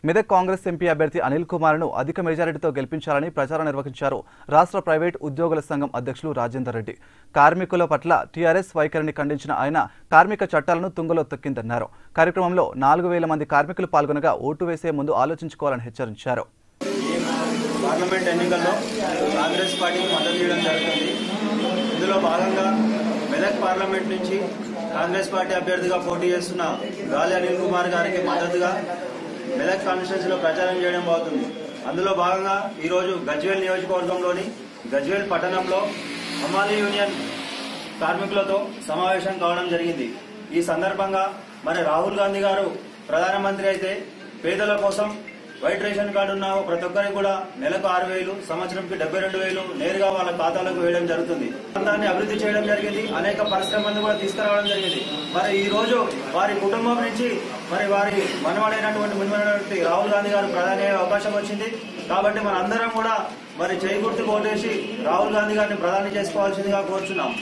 Medak Congress MP అభ్యర్థి అనిల్ కుమార్ను అధిక మెజారిటీతో గెలిపించాలని ప్రచారం నిర్వహించారు రాష్ట్ర ప్రైవేట్ ఉద్యోగుల సంఘం అధ్యక్షులు రాజేందర్ రెడ్డి కార్మికుల పట్ల టీఆర్ఎస్ వైఖరిని ఖండించిన ఆయన కార్మిక చట్టాలను తుంగలో తొక్కిందన్నారు కార్యక్రమంలో నాలుగు వేల మంది కార్మికులు పాల్గొనగా ఓటు వేసే ముందు ఆలోచించుకోవాలని హెచ్చరించారు పార్లమెంట్ ఎన్నికల్లో కాంగ్రెస్ పార్టీకి మద్దతు ఇవ్వడం జరుగుతుంది ఇందులో భాగంగా మెదక్ పార్లమెంట్ నుంచి కాంగ్రెస్ పార్టీ అభ్యర్థిగా పోటీ చేస్తున్న గాలి అనిల్ కుమార్ గారికి మద్దతుగా మెదక్ కాన్స్టిట్యున్సీలో ప్రచారం చేయడం అవుతుంది అందులో భాగంగా ఈరోజు గజ్వేల్ నియోజకవర్గంలోని గజ్వేల్ పట్టణంలో హమాలి యూనియన్ కార్మికులతో సమావేశం కావడం జరిగింది ఈ సందర్భంగా మరి రాహుల్ గాంధీ గారు ప్రధానమంత్రి అయితే పేదల కోసం వైట్ రేషన్ కార్డు ఉన్న ప్రతి ఒక్కరికి కూడా నెలకు ఆరు వేలు సంవత్సరంకి డెబ్బై రెండు వేలు నేరుగా వాళ్ళ ఖాతాలకు వేయడం జరుగుతుంది ప్రాంతాన్ని అభివృద్ధి చేయడం జరిగింది అనేక పరిశ్రమలను కూడా తీసుకురావడం జరిగింది మరి ఈ రోజు వారి కుటుంబం నుంచి మరి వారి మనవడైనటువంటి మునిమైనటువంటి రాహుల్ గాంధీ గారు ప్రధాని అయ్యే అవకాశం వచ్చింది కాబట్టి మన అందరం కూడా మరి చేయి గుర్తు ఓటేసి రాహుల్ గాంధీ గారిని ప్రధాని చేసుకోవాల్సిందిగా కోరుచున్నాం